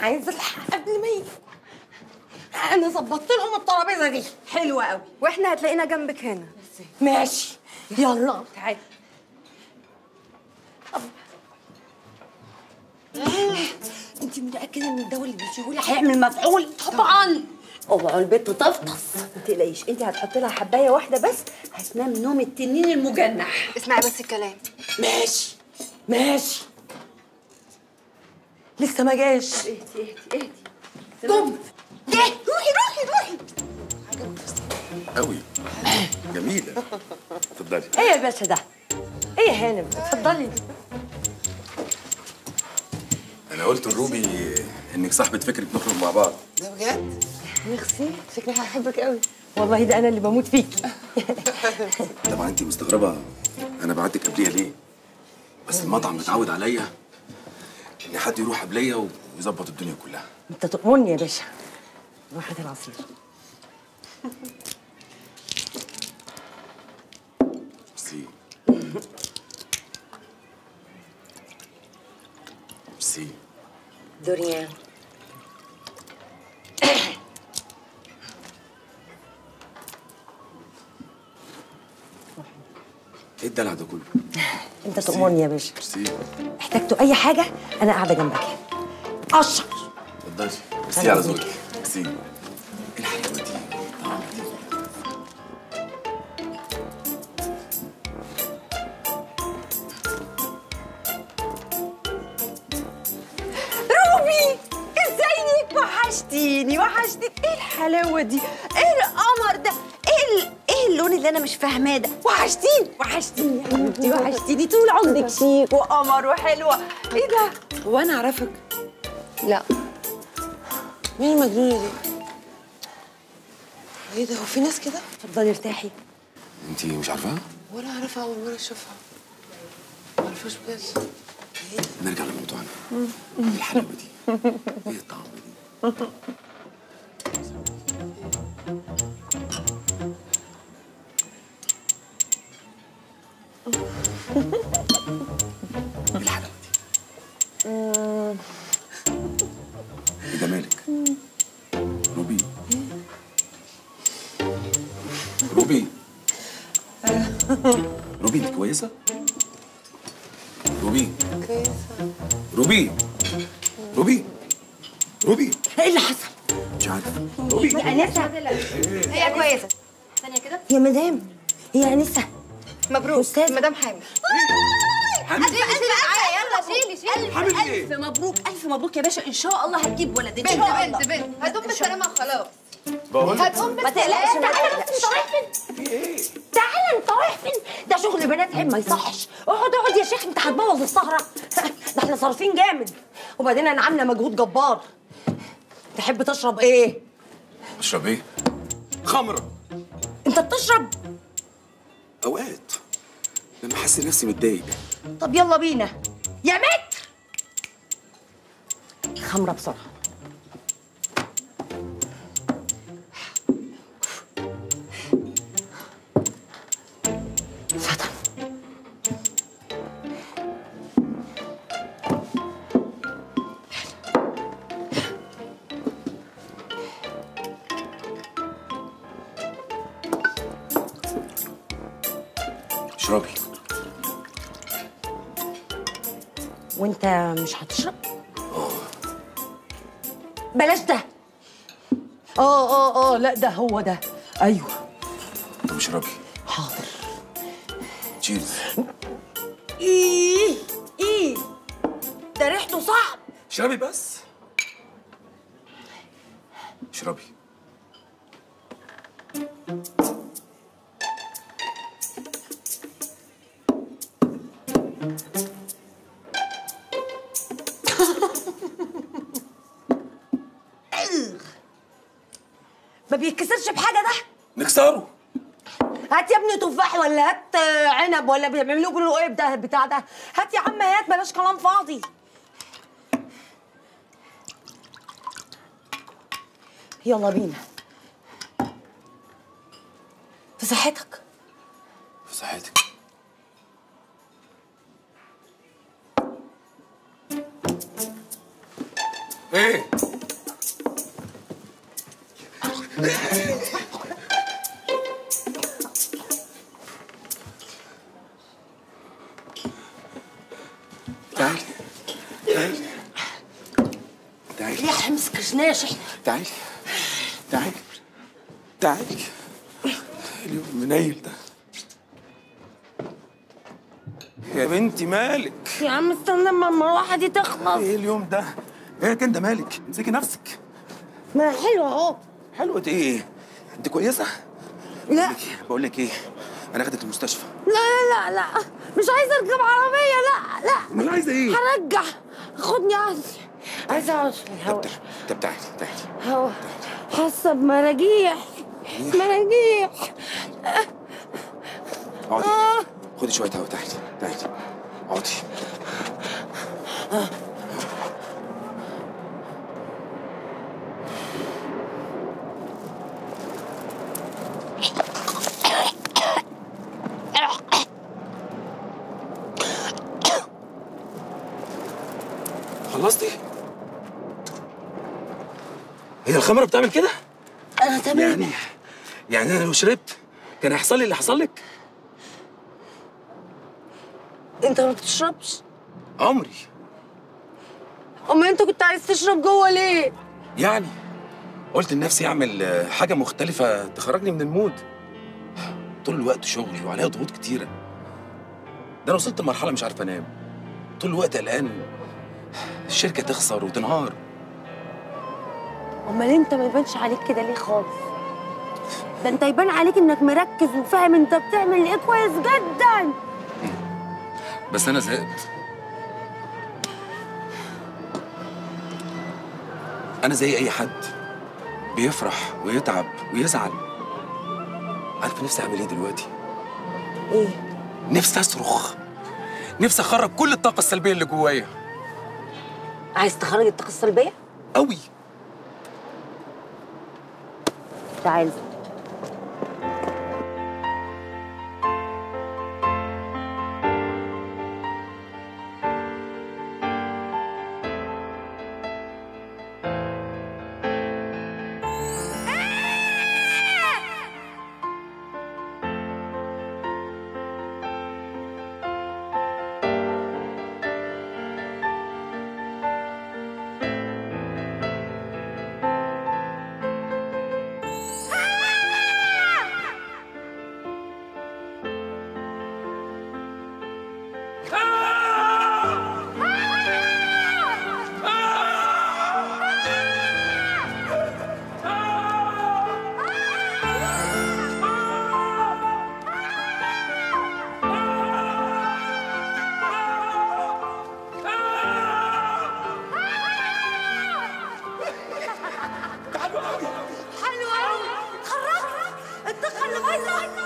عايزه الحق قبل ما يجوا انا ظبطت لهم الترابيزه دي حلوة قوي واحنا هتلاقينا جنبك هنا ماشي يلا تعالي انت متاكده ان الدواء اللي بيديهولي هيعمل مفعول طبعا اوعى البت تفطس ما تقلقيش انت هتحطي لها حبايه واحده بس هتنام نوم التنين المجنح اسمعي بس الكلام ماشي ماشي لسه ما جاش اهدي اهدي اهدي جم جه روحي روحي روحي قوي جميله اتفضلي ايه يا باشا ده ايه يا هانم اتفضلي انا قلت لروبي انك صاحبه فكره نخرج مع بعض ده بجد ميرسي شكلي هحبك قوي والله ده انا اللي بموت فيكي طبعا انت مستغربه انا بعتك قبليها ليه بس المطعم متعود عليا ان حد يروح قبليا ويظبط الدنيا كلها انت تؤمرني يا باشا واحد العصير ميرسي ميرسي دوريان ايه الدلع ده كله انت تؤمرني يا باشا ميرسي احتجتوا اي حاجه انا قاعده جنبك هنا اشر اتفضلي ميرسي على ذوقك ميرسي ايه الحلاوه دي الطعم دي روبي ازيك وحشتيني وحشتك ايه الحلاوه دي ايه القمر ده ايه ال... ايه اللون اللي انا مش فاهماه ده وحشتيني وحشتيني يا حبيبتي وحشتيني طول عمرك شيك وقمر وحلوه ايه ده هو انا اعرفك لا مين المجنونه دي ايه ده هو في ناس كده اتفضلي ارتاحي انت مش عارفاها ولا اعرفها اول مره اشوفها ما اعرفهاش بجد نرجع لموضوعنا ايه الحلاوه دي ايه الطعم دي ايه الحلاوه دي ايه ده مالك روبي روبي روبي انت كويسه روبي كويسه روبي روبي روبي ايه اللي حصل مش عارف روبي هي كويسه ثانيه كده يا مدام هي انسه مبروك أستاذ. مدام حامل حامل شيلي معايا يلا شيلي شيلي حامل ايه الف مبروك الف مبروك يا باشا ان شاء الله هتجيب ولد ان بنت شاء الله بنت بنت هتقوم بالسلامة خلاص بقول هتقوم ما تقلقش بالسلامة تعالى بس انت رايح فين؟ تعالى انت رايح فين؟ ده شغل بنات عيب ما يصحش اقعد اقعد يا شيخ انت هتبوظ السهره ده احنا صارفين جامد وبعدين انا عامله مجهود جبار تحب تشرب ايه؟ اشرب ايه خمره انت بتشرب؟ اوقات لما احس نفسي متضايق طب يلا بينا يا متر خمره بسرعه اتفضل اشربي وانت مش هتشرب بلاش ده اه اه اه لا ده هو ده ايوه طب اشربي حاضر تشيرز ايه ايه ده ريحته صعب اشربي بس اشربي ما بيتكسرش بحاجه ده نكسره هات يا ابني تفاح ولا هات آه، عنب ولا بيعملوا له ايه ده بتاع ده هات يا عم هات بلاش كلام فاضي يلا بينا في صحتك في صحتك ايه تعالي تعالي تعالي يا اخي مسك جناش احنا تعالي تعالي تعالي اليوم منيل ده يا بنتي مالك يا عم استنى اما المروحه دي تخلص ايه اليوم ده ايه كده مالك امسكي نفسك ما حلوه اهو حلوة ايه انت كويسه لا بقول لك ايه انا اخدك المستشفى لا لا لا لا مش عايزه اركب عربيه لا لا امال عايزه ايه هرجع خدني عادي عايزه اقعد في الهواء طب طب تعالي تعالي هوا حاسه بمراجيح مراجيح اقعدي آه. خدي شويه هوا تعالي تعالي اقعدي خلصتي؟ هي الخمرة بتعمل كده؟ انا تمام يعني يعني انا لو شربت كان هيحصل لي اللي حصل لك؟ انت ما بتشربش عمري اما انت كنت عايز تشرب جوه ليه يعني قلت لنفسي اعمل آه، حاجه مختلفه تخرجني من المود طول الوقت شغل وعليا ضغوط كتيره ده انا وصلت لمرحله مش عارف انام طول الوقت قلقان الشركه تخسر وتنهار امال انت ما يبانش عليك كده ليه خالص ده انت يبان عليك انك مركز وفاهم انت بتعمل ايه كويس جدا بس انا زهقت انا زي اي حد بيفرح ويتعب ويزعل عارفه نفسي اعمل ايه دلوقتي ايه نفسي اصرخ نفسي اخرج كل الطاقه السلبيه اللي جوايا عايز تخرج الطاقه السلبيه قوي تعال حلو قوي خرجت انت خلي بالك